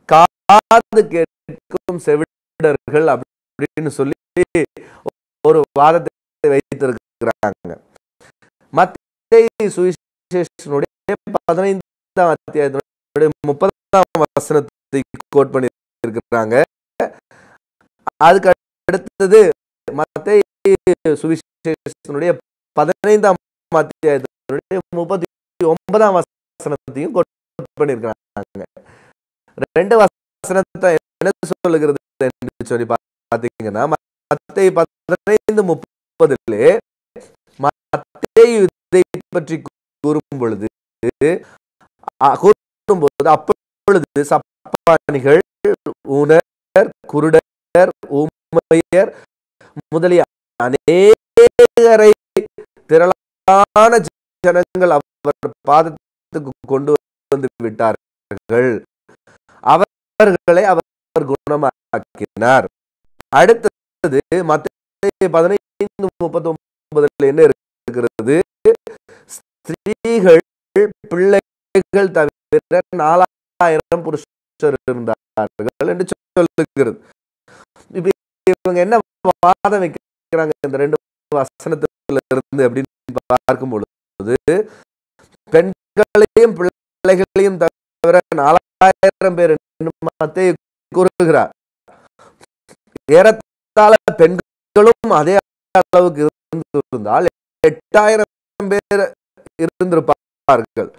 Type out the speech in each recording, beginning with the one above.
காது கேட்கும் செவிடர்கள் அப்படின்னு சொல்லி ஒரு வாதத்தை வைத்திருக்கிறாங்க மத்திய சுவிசேஷனுடைய பதினைந்தாம் அத்தியாயத்தினுடைய முப்பதாம் வசனத்தை கோட் பண்ணி இருக்கிறாங்க அதுக்கு அடுத்தது மத்திய சுவிசேஷனுடைய பதினைந்தாம் அத்தியாயத்தினுடைய முப்பத்தி ஒன்பதாம் வசனத்தையும் கோட் பண்ணியிருக்கிறாங்க ரெண்டு வசனத்தை என்ன சொல்லுகிறது என்று சொல்லி பார்த்தீங்கன்னா மத்திய பதினைந்து முப்பதிலே மத்திய இதை பற்றி கூறும் பொழுது கூறும்போது அப்பொழுது சப்பானிகள் ஊனர் குருடர் ஊமையர் முதலிய அநேகரை திரளான ஜனங்கள் அவர் பாதத்துக்கு கொண்டு வந்து விட்டார்கள் அவர்களை அவர் குணமாக்கினார் அடுத்தது மத்திய பதினைந்து முப்பத்தி ஒன்பதுல என்ன இருக்கிறது ஸ்திரீகள் பிள்ளைகள் தவிர நாலாயிரம் புருஷர் இருந்தார்கள் என்று சொல்லுகிறது இப்ப இவங்க என்ன வாதம் வைக்கிறாங்க இந்த ரெண்டு வசனத்துல இருந்து அப்படின்னு பார்க்கும் பொழுது பெண்களையும் பிள்ளைகளையும் தவிர நாலாயிரம் பேர் மத்திய கூறுகிறார் ஏறத்தாழ பெண்களும் அதே அளவுக்கு இருந்திருந்தால் எட்டாயிரம் பேர் இருந்திருப்பார்கள்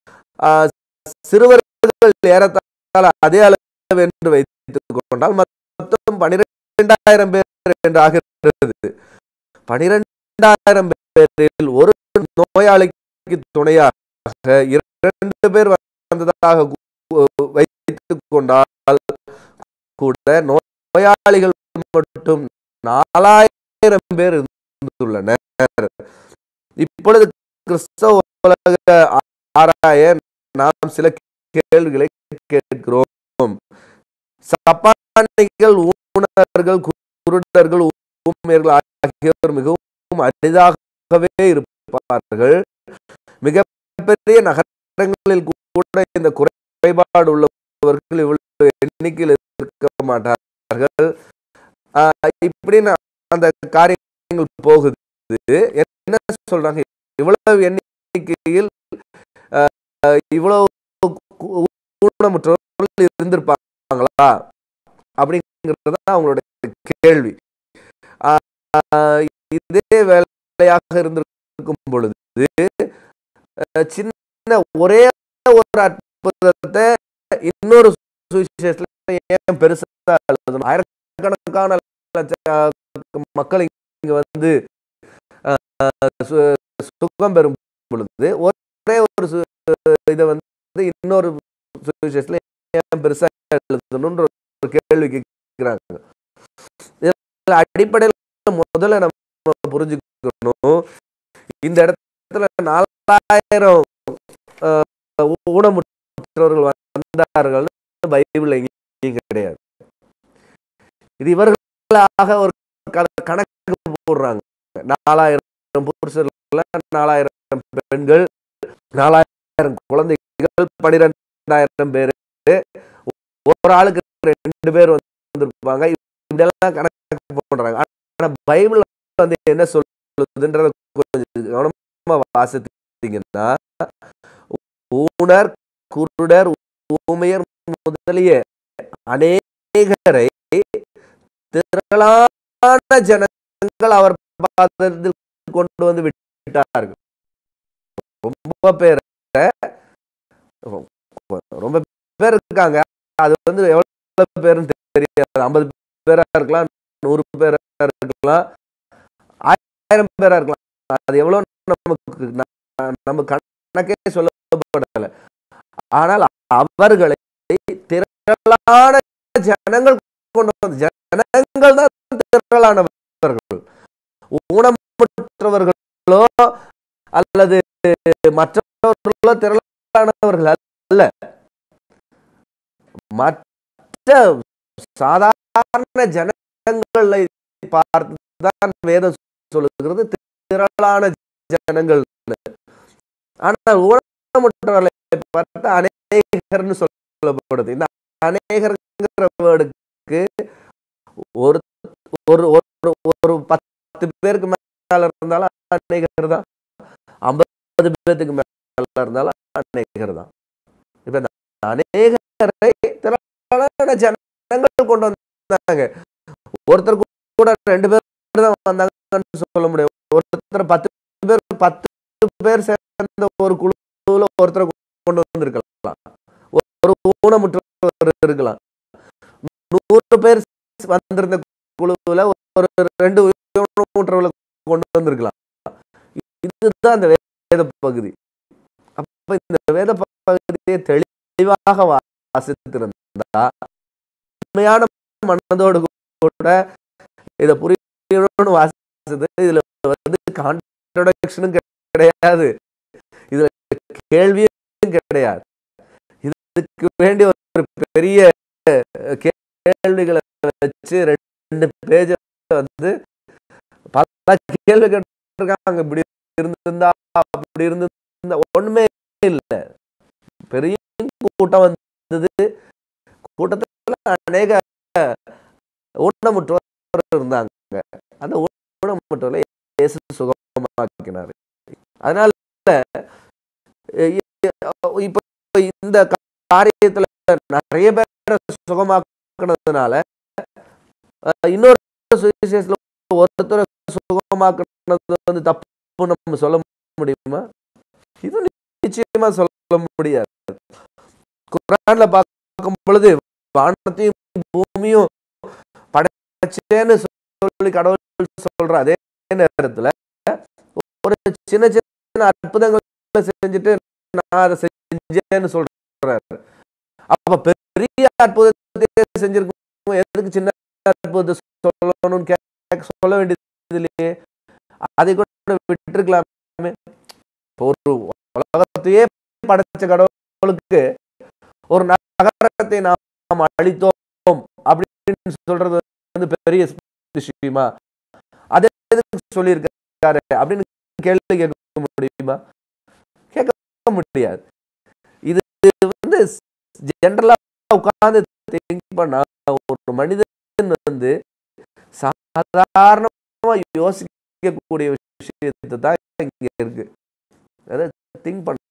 சிறுவர்கள் ஏறத்தாழ அதே அளவு என்று வைத்துக் கொண்டால் மொத்தம் பனிரெண்டாயிரம் பேர் என்று ஆகிறது பனிரெண்டாயிரம் பேரில் ஒரு நோயாளிக்கு துணையாக இரண்டு பேர் வந்ததாக வைத்துக் கொண்டால் கூட நோயாளிகள் மட்டும் நாலாயிரம் பேர் இருந்துள்ளனர் இப்பொழுது கிறிஸ்தவ உலக ஆராய நாம் சில கேள்விகளை கேட்கிறோம் சப்பானிகள் ஊனர்கள் குருடர்கள் ஊமையர்கள் ஆகியோர் மிகவும் அரிதாகவே இருப்பார்கள் மிகப்பெரிய நகரங்களில் கூட இந்த குறைபாடு உள்ளவர்கள் இவ்வளவு எண்ணிக்கையில் இருக்க மாட்டார்கள் இப்படின்னு அந்த காரியங்கள் போகுது என்ன சொல்றாங்க இவ்வளவு எண்ணிக்கையில் இவ்வளவு ஊனமுற்றவர்கள் இருந்திருப்பாங்களா அப்படிங்கிறது அவங்களுடைய கேள்வி இதே வேலையாக இருந்திருக்கும் பொழுது சின்ன ஒரே ஒரு அற்புதத்தை இன்னொரு சுவிசேஷத்துல ஏன் பெருசா எழுதணும் ஆயிரக்கணக்கான மக்கள் இங்க வந்து சுகம் பெறும் பொழுது ஒரே ஒரு இதை வந்து இன்னொரு சுவிசேஷத்துல ஏன் பெருசா எழுதணும்ன்ற ஒரு கேள்வி கேட்கிறாங்க அடிப்படையில் முதல்ல நம்ம புரிஞ்சுக்கணும் இந்த இடத்துல நாலாயிரம் ஊனமுற்றவர்கள் வந்தார்கள் பைபிள் எங்கேயும் கிடையாது இது இவர்களாக ஒரு கணக்கு போடுறாங்க நாலாயிரம் புருஷர்கள் நாலாயிரம் பெண்கள் நாலாயிரம் குழந்தைகள் பனிரெண்டாயிரம் பேரு ஒரு ஆளுக்கு ரெண்டு பேர் வந்திருப்பாங்க இதெல்லாம் கணக்கு போடுறாங்க ஆனா பைபிள் வந்து என்ன சொல்லுதுன்றத கொஞ்சம் கவனமா வாசித்தீங்கன்னா ஊனர் குருடர் ஊமையர் முதலிய அநேகரை திரளான ஜனங்கள் அவர் பாதத்தில் கொண்டு வந்து விட்டார்கள் ரொம்ப பேர் ரொம்ப பேர் இருக்காங்க அது வந்து எவ்வளவு பேருன்னு தெரியாது ஐம்பது பேரா இருக்கலாம் நூறு பேரா இருக்கலாம் ஆயிரம் பேரா இருக்கலாம் அது எவ்வளவு நமக்கு நம்ம கணக்கே சொல்லப்படல ஆனால் அவர்களை திரளான ஜனங்கள் கொண்டு வந்து ஜனங்கள் தான் திரளானவர்கள் ஊனமுற்றவர்களோ அல்லது மற்றவர்களோ திரளானவர்கள் அல்ல மற்ற சாதாரண ஜனங்களை பார்த்துதான் வேதம் சொல்லுகிறது திரளான ஜனங்கள் ஆனால் ஊனமுற்றவர்களை பார்த்து அநேகர்னு சொல்லப்படுது இந்த அநேகர்ங்கிற வேர்டுக்கு ஒரு ஒரு ஒரு ஒரு பத்து பேருக்கு மேல இருந்தாலும் அநேகர் தான் ஐம்பது பேருக்கு மேல இருந்தாலும் அநேகர் தான் இப்ப இந்த அநேகரை திரளான ஜனங்கள் கொண்டு வந்தாங்க ஒருத்தர் கூட ரெண்டு பேர் தான் வந்தாங்கன்னு சொல்ல முடியும் ஒருத்தர் பத்து பேர் பத்து பேர் சேர்ந்த ஒரு குழுல ஒருத்தரை கொண்டு வந்திருக்கலாம் ஒரு ஊனமுற்றவர் இருக்கலாம் நூறு பேர் வந்திருந்த குழுவில் ஒரு ரெண்டு ஊனமுற்றவர்களை கொண்டு வந்திருக்கலாம் இதுதான் அந்த வேத பகுதி அப்ப இந்த வேத பகுதியை தெளிவாக வாசித்திருந்தா உண்மையான மனதோடு கூட இதை புரியணும்னு வாசிச்சது இதுல வந்து கான்ட்ரடக்ஷனும் கிடையாது இதுல கேள்வியும் கிடையாது இதுக்கு வேண்டிய ஒரு பெரிய கேள்விகளை வச்சு ரெண்டு பேஜ வந்து பல கேள்வி கேட்டிருக்காங்க இப்படி இருந்திருந்தா அப்படி இருந்திருந்தா ஒண்ணுமே இல்லை பெரிய கூட்டம் வந்தது கூட்டத்துல அநேக ஊனமுற்றோர் இருந்தாங்க அந்த ஊனமுற்றோரை இயேசு சுகமாக்கினாரு அதனால இப்ப இந்த காரியத்துல நிறைய பேரை சுகமாக்குனதுனால இன்னொரு சுவிசேஷத்துல ஒருத்தரை சுகமாக்குனது வந்து தப்பு நம்ம சொல்ல முடியுமா இது நிச்சயமா சொல்ல முடியாது குரான்ல பார்க்கும் பொழுது வானத்தையும் பூமியும் படைச்சேன்னு சொல்லி கடவுள் சொல்ற அதே நேரத்துல ஒரு சின்ன சின்ன அற்புதங்கள் செஞ்சுட்டு நான் அதை செஞ்சேன்னு சொல்றாரு அப்ப பெரிய அற்புதத்தை செஞ்சிருக்கும் எதுக்கு சின்ன அற்புதத்தை சொல்லணும்னு கேட்க சொல்ல வேண்டியது இல்லையே அதை கூட விட்டுருக்கலாமே ஒரு உலகத்தையே படைச்ச கடவுளுக்கு ஒரு நகரத்தை நாம் அழித்தோம் அப்படின்னு சொல்றது வந்து பெரிய விஷயமா அதே சொல்லியிருக்காரு அப்படின்னு கேள்வி கேட்க முடியுமா கேட்க முடியாது இது வந்து ஜென்ரலா உட்கார்ந்து திங்க் பண்ண ஒரு மனிதன் வந்து சாதாரணமா யோசிக்கக்கூடிய விஷயத்தை தான் இங்க இருக்கு அதாவது திங்க் பண்ண